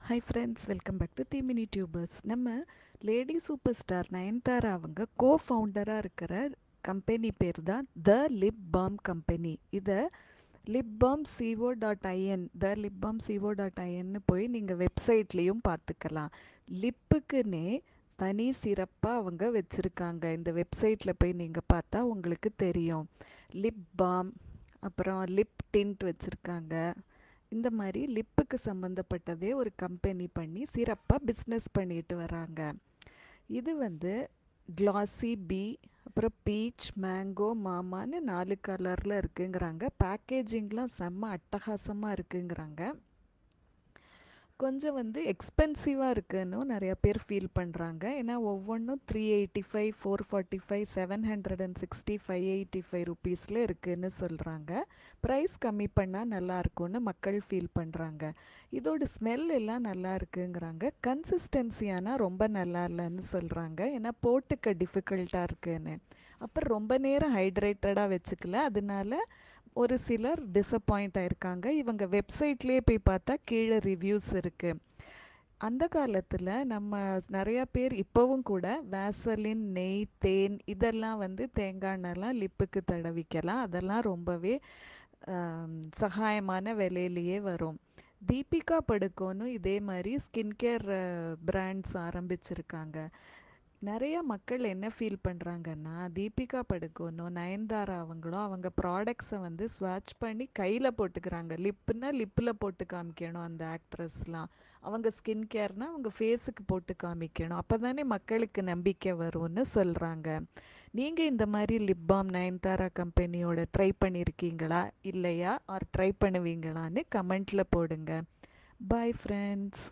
hi friends welcome back to தீமினி டியூபர்ஸ் நம்ம லேடி சூப்பர் ஸ்டார் நயன்தாரா அவங்க கோ ஃபவுண்டராக இருக்கிற கம்பெனி பேர் தான் த லிப் பாம் கம்பெனி இதை lip balm co dot in the lip balm co dot ஐஎன்னு போய் நீங்கள் வெப்சைட்லேயும் பார்த்துக்கலாம் லிப்புக்குன்னே தனி சிறப்பாக அவங்க வச்சுருக்காங்க இந்த வெப்சைட்டில் போய் நீங்கள் பார்த்தா உங்களுக்கு தெரியும் லிப் பாம் அப்புறம் லிப் டிண்ட் வச்சுருக்காங்க இந்த மாதிரி லிப்புக்கு சம்மந்தப்பட்டதே ஒரு கம்பெனி பண்ணி சிறப்பாக பிஸ்னஸ் பண்ணிட்டு வராங்க இது வந்து கிளாசி பி அப்புறம் பீச் மேங்கோ மாமான்னு நாலு கலரில் இருக்குங்கிறாங்க பேக்கேஜிங்லாம் செம்ம அட்டகாசமாக இருக்குங்கிறாங்க கொஞ்சம் வந்து எக்ஸ்பென்சிவாக இருக்குன்னு நிறைய பேர் ஃபீல் பண்ணுறாங்க ஏன்னா ஒவ்வொன்றும் three eighty five four forty five seven hundred and sixty five eighty five ருபீஸில் இருக்குதுன்னு சொல்கிறாங்க ப்ரைஸ் கம்மி பண்ணால் நல்லா இருக்கும்னு மக்கள் ஃபீல் பண்ணுறாங்க இதோட ஸ்மெல் எல்லாம் நல்லா இருக்குங்கிறாங்க கன்சிஸ்டன்சியானா ரொம்ப நல்லா இல்லைன்னு சொல்கிறாங்க ஏன்னா போட்டுக்க டிஃபிகல்ட்டாக இருக்குன்னு அப்புறம் ரொம்ப நேரம் ஹைட்ரேட்டடாக வச்சுக்கல அதனால ஒரு சிலர் டிசப்பாயிண்ட் ஆயிருக்காங்க இவங்க வெப்சைட்லேயே போய் பார்த்தா கீழே ரிவ்யூஸ் இருக்குது அந்த காலத்தில் நம்ம நிறையா பேர் இப்போவும் கூட வேசலின் நெய் தேன் இதெல்லாம் வந்து தேங்காய் எண்ணெய்லாம் லிப்புக்கு தடவிக்கலாம் அதெல்லாம் ரொம்பவே சகாயமான விலையிலேயே வரும் தீபிகா படுகோன்னு இதே மாதிரி ஸ்கின் கேர் பிராண்ட்ஸ் ஆரம்பிச்சிருக்காங்க நிறைய மக்கள் என்ன ஃபீல் பண்ணுறாங்கன்னா தீபிகா படுகோனும் நயன்தாரா அவங்களும் அவங்க ப்ராடக்ட்ஸை வந்து ஸ்வாட்ச் பண்ணி கையில் போட்டுக்கிறாங்க லிப்புனா லிப்பில் போட்டு காமிக்கணும் அந்த ஆக்ட்ரஸ்லாம் அவங்க ஸ்கின் கேர்னால் அவங்க ஃபேஸுக்கு போட்டு காமிக்கணும் அப்போ தானே மக்களுக்கு நம்பிக்கை வரும்னு சொல்கிறாங்க நீங்கள் இந்த மாதிரி லிப் பாம் நயன்தாரா கம்பெனியோட ட்ரை பண்ணியிருக்கீங்களா இல்லையா ஆர் ட்ரை பண்ணுவீங்களான்னு கமெண்ட்டில் போடுங்க பாய் ஃப்ரெண்ட்ஸ்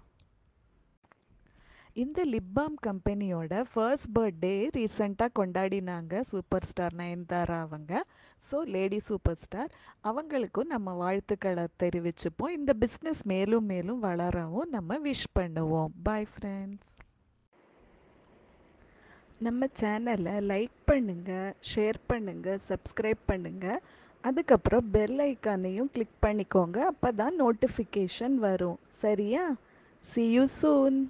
இந்த லிப்பாம் கம்பெனியோட ஃபர்ஸ்ட் பர்த்டே ரீசெண்டாக கொண்டாடினாங்க சூப்பர் ஸ்டார் நயன்தாரா அவங்க ஸோ லேடி சூப்பர் ஸ்டார் அவங்களுக்கும் நம்ம வாழ்த்துக்களை தெரிவிச்சுப்போம் இந்த பிஸ்னஸ் மேலும் மேலும் வளரவும் நம்ம விஷ் பண்ணுவோம் பாய் ஃப்ரெண்ட்ஸ் நம்ம சேனலை லைக் பண்ணுங்கள் ஷேர் பண்ணுங்கள் சப்ஸ்கிரைப் பண்ணுங்கள் அதுக்கப்புறம் பெல் ஐக்கானையும் கிளிக் பண்ணிக்கோங்க அப்போ தான் நோட்டிஃபிகேஷன் வரும் சரியா சி யூ சூன்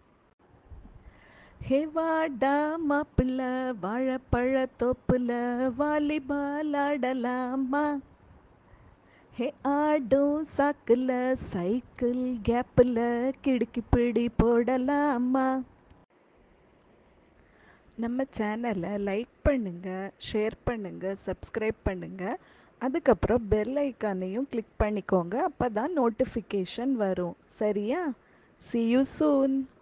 ஹே வாடா மாப்பிள்ள வாழைப்பழ தோப்புல வாலிபால் ஆடலாமா ஹே ஆடும் சாக்குல சைக்கிள் கேப்பில் கிடுக்கி பிடி போடலாமா நம்ம சேனலை லைக் பண்ணுங்கள் ஷேர் பண்ணுங்கள் சப்ஸ்கிரைப் பண்ணுங்கள் அதுக்கப்புறம் பெல் ஐக்கானையும் கிளிக் பண்ணிக்கோங்க அப்போ தான் நோட்டிஃபிகேஷன் வரும் சரியா சி யூ சூன்